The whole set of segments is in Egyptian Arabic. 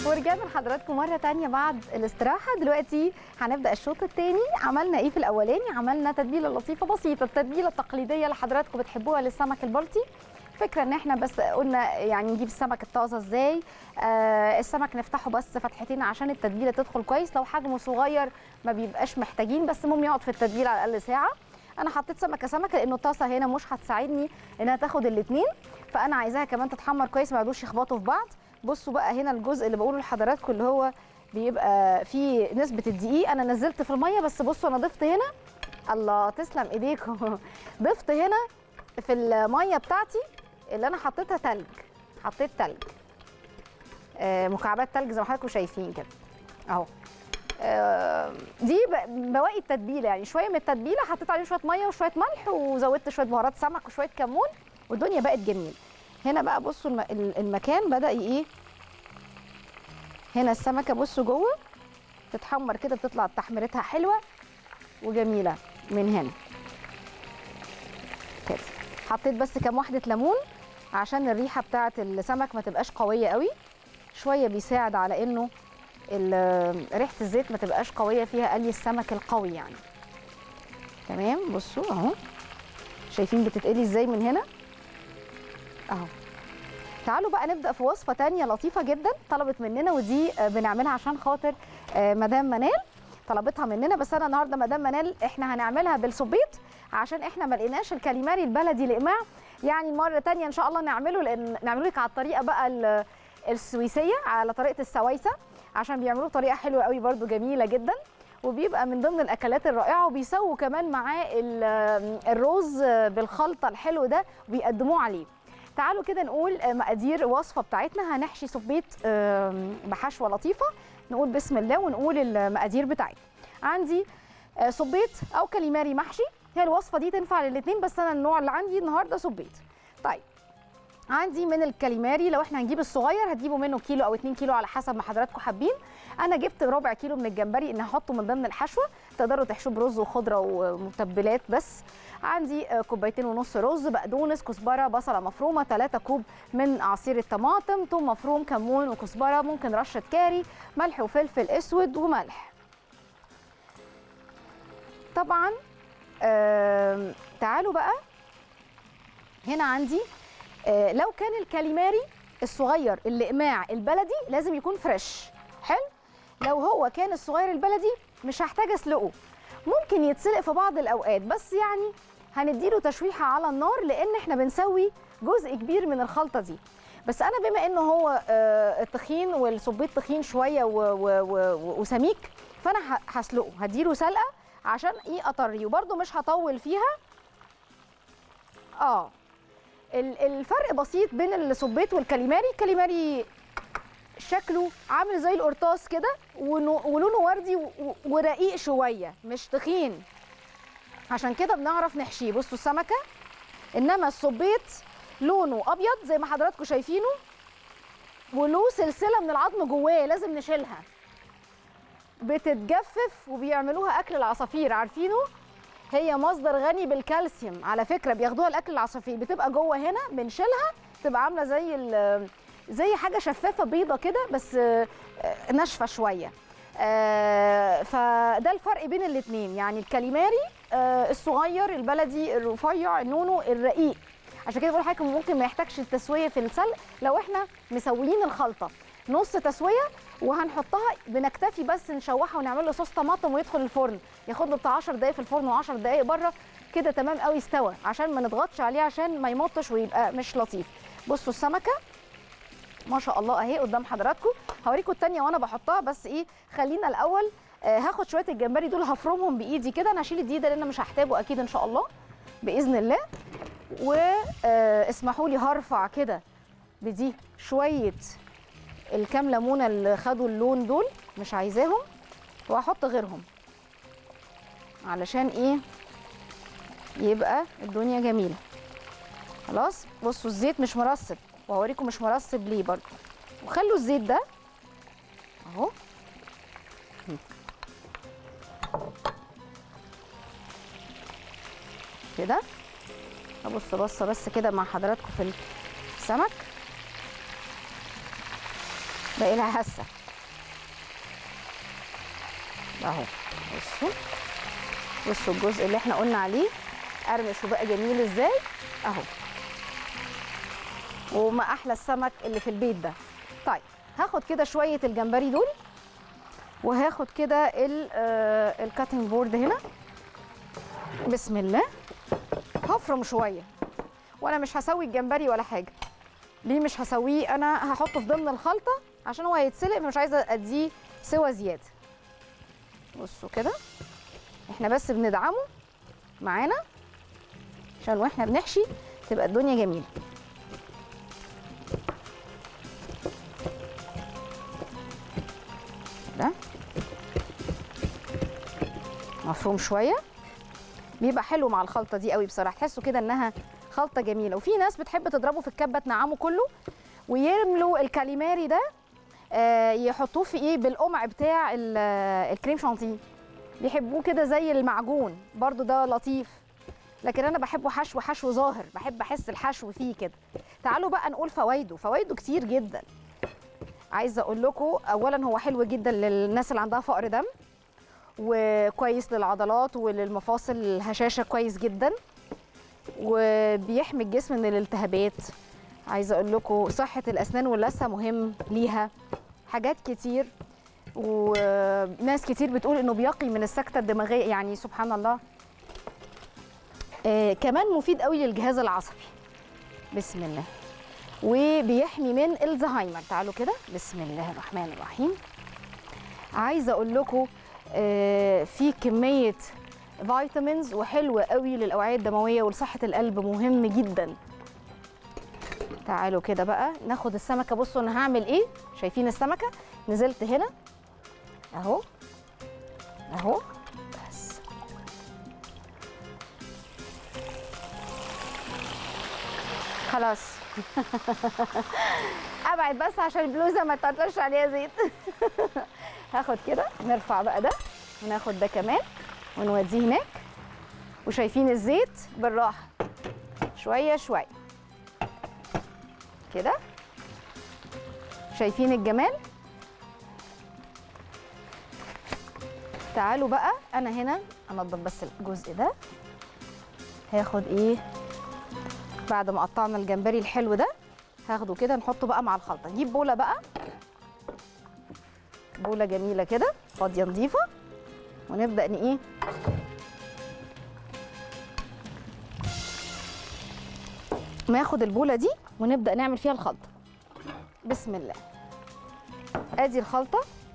ورجعنا لحضراتكم مرة تانية بعد الاستراحة دلوقتي هنبدأ الشوط التاني عملنا ايه في الأولاني عملنا تتبيلة لطيفة بسيطة التتبيلة التقليدية اللي حضراتكم بتحبوها للسمك البلطي فكرة ان احنا بس قلنا يعني نجيب السمك الطازة ازاي آه السمك نفتحه بس فتحتين عشان التتبيلة تدخل كويس لو حجمه صغير ما بيبقاش محتاجين بس المهم يقعد في التتبيلة على الأقل ساعة انا حطيت سمكه سمكه لانه الطاسه هنا مش هتساعدني انها تاخد الاثنين فانا عايزاها كمان تتحمر كويس ما يقعدوش يخبطوا في بعض بصوا بقى هنا الجزء اللي بقوله لحضراتكم اللي هو بيبقى فيه نسبه الدقيق انا نزلت في الميه بس بصوا انا ضفت هنا الله تسلم ايديكم ضفت هنا في الميه بتاعتي اللي انا حطيتها تلج حطيت تلج آه مكعبات تلج زي ما حضراتكم شايفين كده اهو آه، دي ب- بواقي التتبيله يعني شويه من التتبيله حطيت عليه شويه ميه وشويه ملح وزودت شويه بهارات سمك وشويه كمون والدنيا بقت جميل هنا بقى بصوا الم- ال- المكان بدا ايه هنا السمكه بصوا جوه تتحمر كده بتطلع تحميرتها حلوه وجميله من هنا كده حطيت بس كام واحده ليمون عشان الريحه بتاعه السمك ما تبقاش قويه قوي شويه بيساعد على انه ال- ريحه الزيت ما تبقاش قويه فيها قلي السمك القوي يعني تمام بصوا اهو شايفين بتتقلي ازاي من هنا اهو تعالوا بقى نبدا في وصفه تانية لطيفه جدا طلبت مننا ودي آه، بنعملها عشان خاطر آه، مدام منال طلبتها مننا بس انا النهارده مدام منال احنا هنعملها بالسبيط عشان احنا ما لقيناش الكاليماري البلدي الاقماع يعني مره تانية ان شاء الله نعمله لان نعمله لك على الطريقه بقى ال- السويسيه على طريقه السويسه عشان بيعملوه طريقه حلوه قوي برده جميله جدا وبيبقى من ضمن الاكلات الرائعه وبيسووا كمان معاه ال- الرز بالخلطه الحلو ده وبيقدموه عليه تعالوا كده نقول مقادير الوصفه بتاعتنا هنحشي صبيط آم، بحشوه لطيفه نقول بسم الله ونقول المقادير بتاعتنا عندي آه، صبيط او كاليماري محشي هي الوصفه دي تنفع للاثنين بس انا النوع اللي عندي النهارده صبيط طيب عندي من الكاليماري لو احنا هنجيب الصغير هتجيبوا منه كيلو او 2 كيلو على حسب ما حضراتكم حابين انا جبت ربع كيلو من الجمبري ان هحطه من ضمن الحشوه تقدروا تحشوه برز وخضره ومتبلات بس عندي آه، كوبايتين ونص رز بقدونس كزبره بصله مفرومه 3 كوب من عصير الطماطم ثوم مفروم كمون وكزبره ممكن رشه كاري ملح وفلفل اسود وملح طبعا آم، تعالوا بقى هنا عندي آه، لو كان الكاليماري الصغير الاقماع البلدي لازم يكون فريش حلو لو هو كان الصغير البلدي مش هحتاج اسلقه ممكن يتسلق في بعض الاوقات بس يعني هنديله تشويحه على النار لان احنا بنسوي جزء كبير من الخلطه دي بس انا بما انه هو آه، التخين والصبيط تخين شويه و- و- و- وسميك فانا ه- هسلقه هديله سلقه عشان ايه اطريه وبرده مش هطول فيها اه ال- الفرق بسيط بين الصبيط والكاليماري الكاليماري شكله عامل زي القرطاس كده ونو- ولونه وردي و- و- ورقيق شويه مش تخين عشان كده بنعرف نحشيه بصوا السمكه انما الصبيط لونه ابيض زي ما حضراتكم شايفينه وله سلسله من العظم جواه لازم نشيلها بتتجفف وبيعملوها اكل العصافير عارفينه هي مصدر غني بالكالسيوم على فكره بياخدوها الاكل العصافير بتبقى جوه هنا بنشيلها تبقى عامله زي ال- زي حاجه شفافه بيضه كده بس آه، آه، ناشفه شويه آه، فده الفرق بين الاثنين يعني الكاليماري آه، الصغير البلدي الرفيع النونو الرقيق عشان كده بقول لحضرتك ممكن ما يحتاجش التسويه في السلق لو احنا مسويين الخلطه نص تسويه وهنحطها بنكتفي بس نشوحها ونعمل له صوص طماطم ويدخل الفرن ياخد له بتاع 10 دقايق في الفرن و10 دقايق بره كده تمام قوي استوى عشان ما نضغطش عليه عشان ما يمطش ويبقى مش لطيف بصوا السمكه ما شاء الله اهي قدام حضراتكم هوريكم التانية وانا بحطها بس ايه خلينا الاول آه هاخد شويه الجمبري دول هفرمهم بايدي كده انا هشيل الدقيق ده لان مش هحتاجه اكيد ان شاء الله باذن الله واسمحوا لي هرفع كده بدي شويه الكام ليمونه اللي خدوا اللون دول مش عايزاهم وهحط غيرهم علشان ايه يبقى الدنيا جميله خلاص بصوا الزيت مش مرسب وهوريكم مش مرسب ليه برضو وخلوا الزيت ده اهو كده ابص بصه بس كده مع حضراتكم في السمك باقي لها هسه اهو بصوا بصوا الجزء اللي احنا قلنا عليه قرمش وبقى جميل ازاي اهو وما احلى السمك اللي في البيت ده طيب هاخد كده شويه الجمبري دول وهاخد كده ال- آه، الكاتنج بورد هنا بسم الله هفرم شويه وانا مش هسوي الجمبري ولا حاجه ليه مش هسويه انا هحطه في ضمن الخلطه عشان هو هيتسلق فمش عايزه اديه سوى زياده بصوا كده احنا بس بندعمه معانا عشان واحنا بنحشي تبقى الدنيا جميله ده مفروم شويه بيبقى حلو مع الخلطه دي قوي بصراحه تحسوا كده انها خلطه جميله وفي ناس بتحب تضربه في الكبه تنعمه كله ويرملوا الكاليماري ده آه، يحطوه في ايه بالقمع بتاع ال- آه، الكريم شانتيه بيحبوه كده زي المعجون برضو ده لطيف لكن انا بحبه حشو حشو ظاهر بحب احس الحشو فيه كده تعالوا بقى نقول فوائده فوائده كتير جدا عايزه اقول لكم اولا هو حلو جدا للناس اللي عندها فقر دم وكويس للعضلات وللمفاصل الهشاشه كويس جدا وبيحمي الجسم من الالتهابات عايزه اقول لكم صحه الاسنان واللثه مهم ليها حاجات كتير وناس كتير بتقول انه بيقي من السكته الدماغيه يعني سبحان الله آه كمان مفيد قوي للجهاز العصبي بسم الله وبيحمي من الزهايمر تعالوا كده بسم الله الرحمن الرحيم عايزه اقول لكم آه في كميه فيتامينز وحلوه قوي للاوعيه الدمويه ولصحه القلب مهم جدا تعالوا كده بقى ناخد السمكه بصوا انا هعمل ايه شايفين السمكه نزلت هنا اهو اهو بس خلاص ابعد بس عشان البلوزه ما تطرش عليها زيت هاخد كده نرفع بقى ده وناخد ده كمان ونوديه هناك وشايفين الزيت بالراحه شويه شويه كده شايفين الجمال تعالوا بقى انا هنا انضف بس الجزء ده هاخد ايه بعد ما قطعنا الجمبري الحلو ده هاخده كده نحطه بقى مع الخلطه نجيب بوله بقى بوله جميله كده فاضيه نظيفه ونبدا ن ايه ناخد البوله دي ونبدا نعمل فيها الخلطه بسم الله ادي الخلطه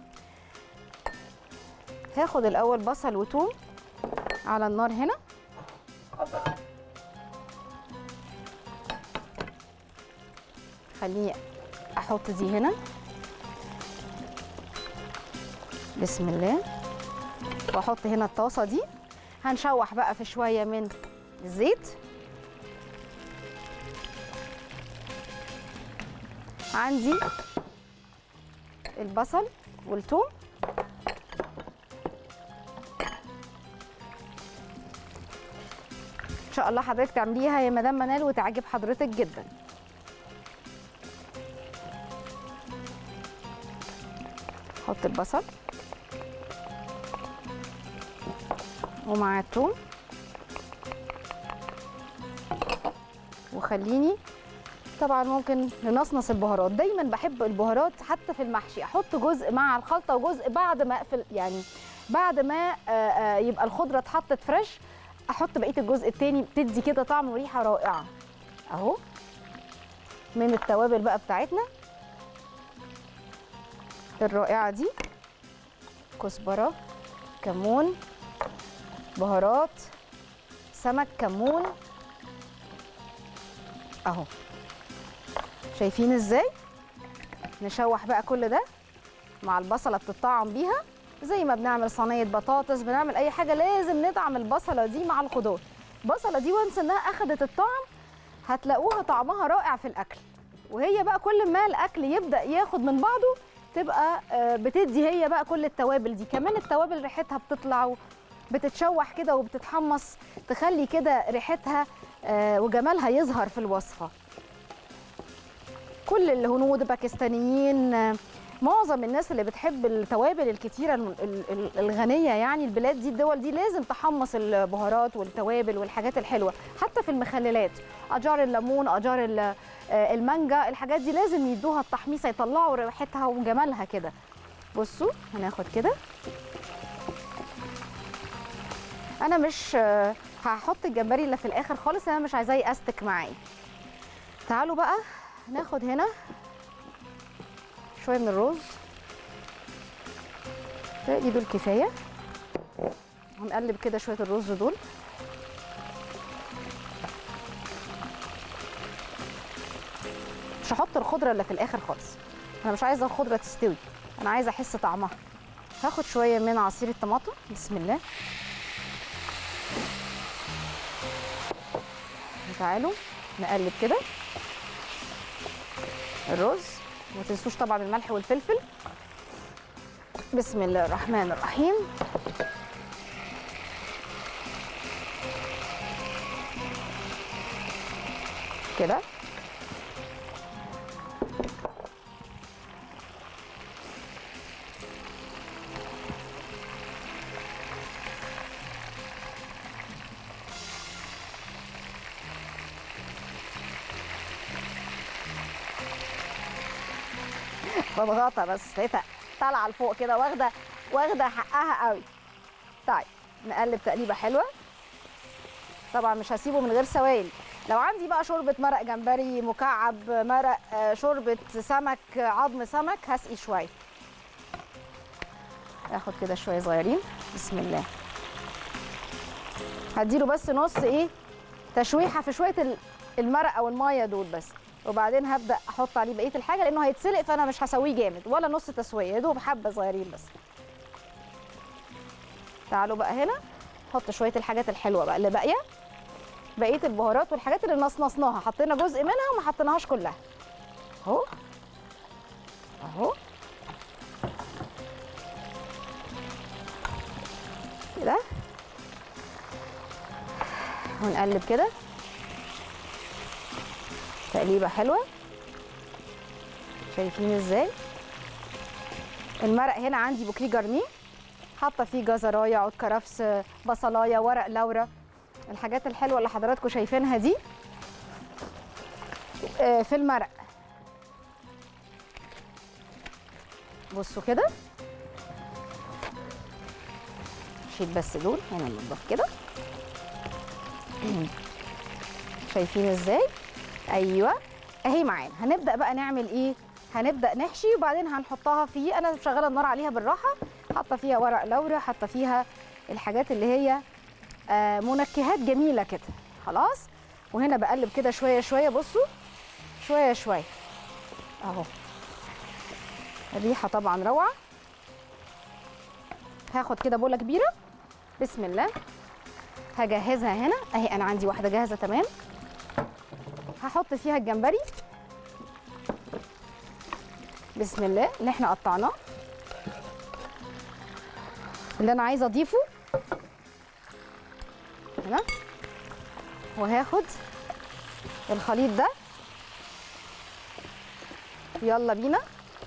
هاخد الاول بصل وتوم على النار هنا خليني احط دي هنا بسم الله واحط هنا الطاسه دي هنشوح بقى في شويه من الزيت عندي البصل والثوم ان شاء الله حضرتك تعمليها يا مدام منال وتعجب حضرتك جدا حط البصل ومع الثوم وخليني طبعا ممكن ننصنص البهارات دايما بحب البهارات حتى في المحشي احط جزء مع الخلطه وجزء بعد ما اقفل يعني بعد ما آه، آه، يبقى الخضره اتحطت فريش احط بقيه الجزء التاني بتدي كده طعم وريحه رائعه اهو من التوابل بقى بتاعتنا الرائعه دي كزبره كمون بهارات سمك كمون اهو شايفين ازاي نشوح بقى كل ده مع البصله بتطعم بيها زي ما بنعمل صينيه بطاطس بنعمل اي حاجه لازم ندعم البصله دي مع الخضار البصله دي وانس انها اخذت الطعم هتلاقوها طعمها رائع في الاكل وهي بقى كل ما الاكل يبدا ياخد من بعضه تبقى آه، بتدي هي بقى كل التوابل دي كمان التوابل ريحتها بتطلع بتتشوح كده وبتتحمص تخلي كده ريحتها آه، وجمالها يظهر في الوصفه كل الهنود باكستانيين آه، معظم الناس اللي بتحب التوابل الكتيره الم- ال- ال- الغنيه يعني البلاد دي الدول دي لازم تحمص البهارات والتوابل والحاجات الحلوه حتى في المخللات اشجار الليمون اشجار ال- آه، المانجا الحاجات دي لازم يدوها التحميصه يطلعوا ريحتها وجمالها كده بصوا هناخد كده انا مش آه، هحط الجمبري اللي في الاخر خالص انا مش عايزاه يأستك معايا تعالوا بقى ناخد هنا شويه من الرز دي دول كفايه هنقلب كده شويه الرز دول مش هحط الخضره اللي في الاخر خالص انا مش عايزه الخضره تستوي انا عايزه احس طعمها هاخد شويه من عصير الطماطم بسم الله تعالوا نقلب كده الرز وما تنسوش طبعا الملح والفلفل بسم الله الرحمن الرحيم كده بضغطها بس لقيتها طالعه لفوق كده واخده واخده حقها قوي طيب نقلب تقليبه حلوه طبعا مش هسيبه من غير سوائل لو عندي بقى شوربه مرق جمبري مكعب مرق آه، شوربه سمك آه، عظم سمك هسقي شويه اخد كده شويه صغيرين بسم الله هديله بس نص ايه تشويحه في شويه ال- المرق او الميه دول بس وبعدين هبدا احط عليه بقيه الحاجه لانه هيتسلق فانا مش هسويه جامد ولا نص تسويه يا دوب حبه صغيرين بس تعالوا بقى هنا نحط شويه الحاجات الحلوه بقى اللي باقيه بقيه البهارات والحاجات اللي نصنصناها حطينا جزء منها وما حطيناهاش كلها اهو اهو كده ونقلب كده تقليبه حلوه شايفين ازاي المرق هنا عندي بوكلي جرنيه حاطه فيه جزرايه عود كرفس بصلايه ورق لورا الحاجات الحلوه اللي حضراتكم شايفينها دي آه، في المرق بصوا كده شيل بس دول هنا ننضف كده شايفين ازاي ايوه اهي معانا هنبدا بقى نعمل ايه هنبدا نحشي وبعدين هنحطها في انا مشغله النار عليها بالراحه حاطه فيها ورق لورا حاطه فيها الحاجات اللي هي آه، منكهات جميله كده خلاص وهنا بقلب كده شويه شويه بصوا شويه شويه اهو الريحه طبعا روعه هاخد كده بوله كبيره بسم الله هجهزها هنا اهي انا عندي واحده جاهزه تمام هحط فيها الجمبري بسم الله اللي احنا قطعناه اللي انا عايزه اضيفه هنا وهاخد الخليط ده يلا بينا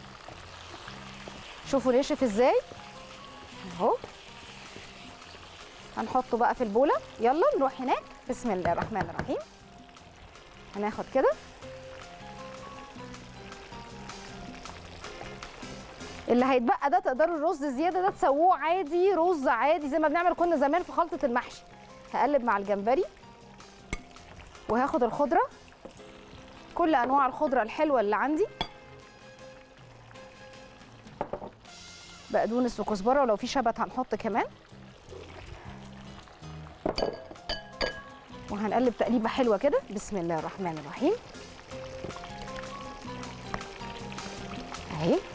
شوفوا نشف ازاي اهو هنحطه بقى في البوله يلا نروح هناك بسم الله الرحمن الرحيم هناخد كده اللي هيتبقى ده تقدروا الرز زياده ده تسووه عادي رز عادي زي ما بنعمل كنا زمان في خلطه المحشي هقلب مع الجمبري وهاخد الخضره كل انواع الخضره الحلوه اللي عندي بقدونس وكزبره ولو في شبت هنحط كمان وهنقلب تقليبه حلوه كده بسم الله الرحمن الرحيم اهي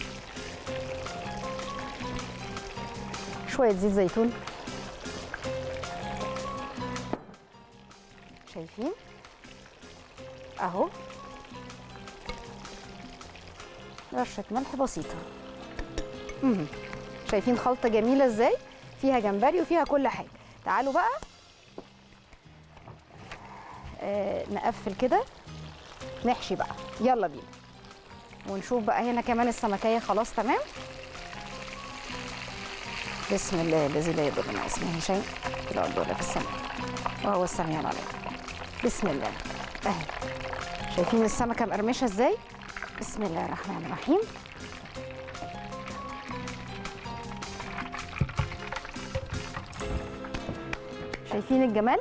شويه زيت زيتون شايفين اهو رشه ملح بسيطه مهم. شايفين خلطه جميله ازاي فيها جمبري وفيها كل حاجه تعالوا بقى آه نقفل كده نحشي بقى يلا بينا ونشوف بقى هنا كمان السمكيه خلاص تمام بسم الله الذي لا يضر مع اسمه شيء في الارض ولا في السماء وهو السميع العليم بسم الله اهي شايفين السمكه مقرمشه ازاي بسم الله الرحمن الرحيم شايفين الجمال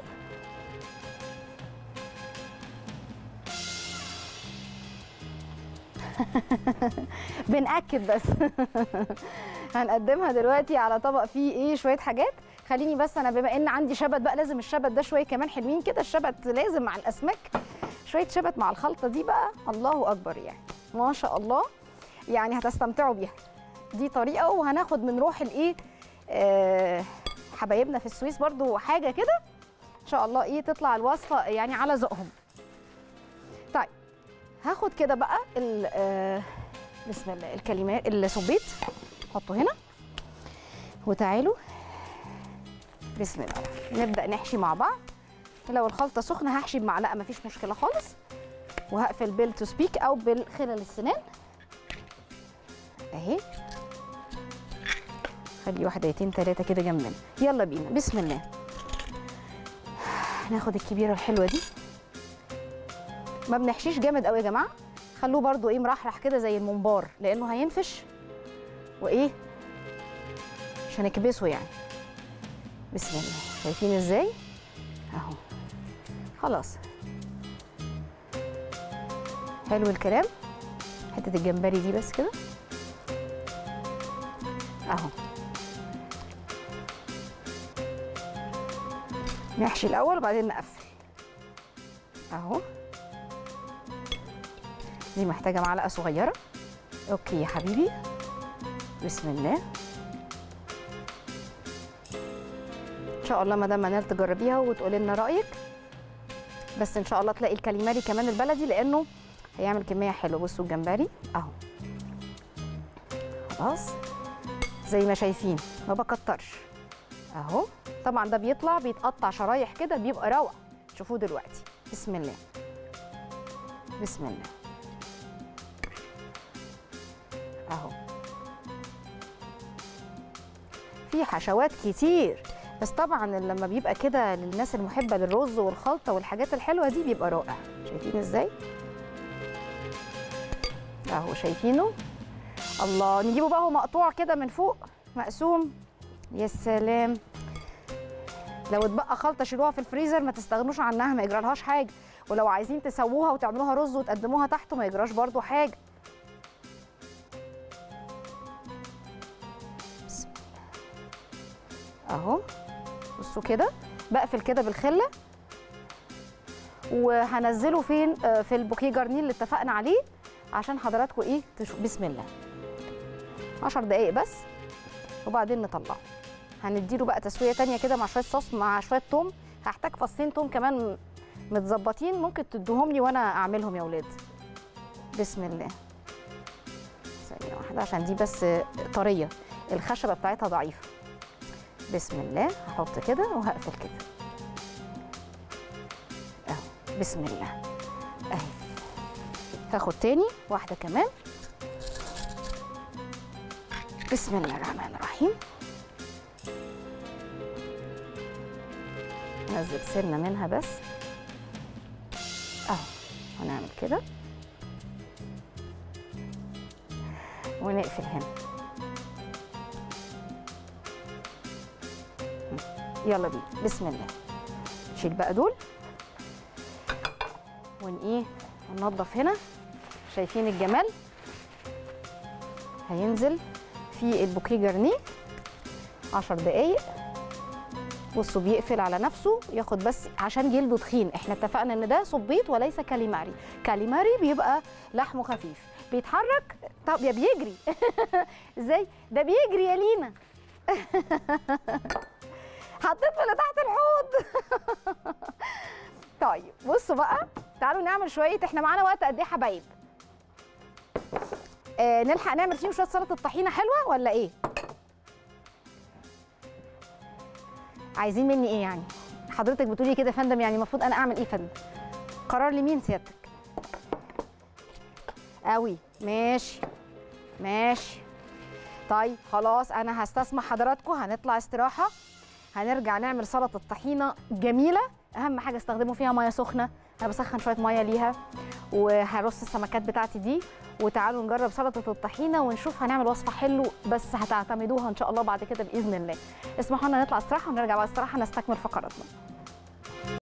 بنأكد بس هنقدمها دلوقتي على طبق فيه ايه شويه حاجات خليني بس انا بما ان عندي شبت بقى لازم الشبت ده شويه كمان حلوين كده الشبت لازم مع الاسماك شويه شبت مع الخلطه دي بقى الله اكبر يعني ما شاء الله يعني هتستمتعوا بيها دي طريقه وهناخد من روح الايه آه حبايبنا في السويس برضو حاجه كده ان شاء الله ايه تطلع الوصفه يعني على ذوقهم طيب هاخد كده بقى ال آه بسم الله الكلمات الصبيط حطه هنا وتعالوا بسم الله نبدا نحشي مع بعض لو الخلطه سخنه هحشي بمعلقه مفيش مشكله خالص وهقفل بالتو سبيك او بالخلل السنان اهي خلي واحدتين ثلاثه كده جنبنا يلا بينا بسم الله ناخد الكبيره الحلوه دي ما بنحشيش جامد قوي يا جماعه خلوه برده ايه مرحرح كده زي الممبار لانه هينفش وايه مش هنكبسه يعني بسم الله شايفين ازاي اهو خلاص حلو الكلام حته الجمبري دي بس كده اهو نحشي الاول وبعدين نقفل اهو دي محتاجه معلقه صغيره اوكي يا حبيبي بسم الله ان شاء الله مدام منال تجربيها وتقولي لنا رايك بس ان شاء الله تلاقي الكاليماري كمان البلدي لانه هيعمل كميه حلوه بصوا الجمبري اهو خلاص زي ما شايفين ما بكترش اهو طبعا ده بيطلع بيتقطع شرايح كده بيبقى روعه شوفوه دلوقتي بسم الله بسم الله اهو في حشوات كتير بس طبعا لما بيبقى كده للناس المحبه للرز والخلطه والحاجات الحلوه دي بيبقى رائع شايفين ازاي اهو شايفينه الله نجيبه بقى هو مقطوع كده من فوق مقسوم يا سلام لو اتبقى خلطه شيلوها في الفريزر ما تستغنوش عنها ما يجرالهاش حاجه ولو عايزين تسووها وتعملوها رز وتقدموها تحته ما يجراش برضو حاجه بسم الله. اهو بصوا كده بقفل كده بالخله وهنزله فين آه، في البوكيه جارنير اللي اتفقنا عليه عشان حضراتكم ايه تشوف بسم الله 10 دقايق بس وبعدين نطلعه هنديله بقى تسويه تانية كده مع شويه صوص مع شويه توم هحتاج فصين توم كمان متظبطين ممكن تدوهم لي وانا اعملهم يا اولاد بسم الله ثانيه واحده عشان دي بس طريه الخشبه بتاعتها ضعيفه بسم الله هحط كده وهقفل كده اهو بسم الله اهي هاخد تاني واحده كمان بسم الله الرحمن الرحيم نزل سنه منها بس اهو هنعمل كده ونقفل هنا يلا بينا بسم الله نشيل بقى دول ون ايه وننضف هنا شايفين الجمال هينزل في البوكيه جرنيه 10 دقايق بصوا بيقفل على نفسه ياخد بس عشان جلده تخين احنا اتفقنا ان ده صبيط وليس كاليماري كاليماري بيبقى لحمه خفيف بيتحرك طب يا بيجري ازاي ده بيجري يا لينا حطيت اللي تحت الحوض طيب بصوا بقى تعالوا نعمل شويه احنا معانا وقت قد ايه حبايب آه نلحق نعمل فيهم شويه سلطه طحينه حلوه ولا ايه عايزين مني ايه يعني حضرتك بتقولي كده يا فندم يعني المفروض انا اعمل ايه يا فندم قرار لمين سيادتك قوي ماشي ماشي طيب خلاص انا هستسمح حضراتكم هنطلع استراحه هنرجع نعمل سلطه طحينه جميله اهم حاجه استخدموا فيها ميه سخنه انا بسخن شويه ميه ليها وهرص السمكات بتاعتي دي وتعالوا نجرب سلطه الطحينه ونشوف هنعمل وصفه حلو بس هتعتمدوها ان شاء الله بعد كده باذن الله اسمحوا لنا نطلع استراحه ونرجع بعد استراحه نستكمل فقراتنا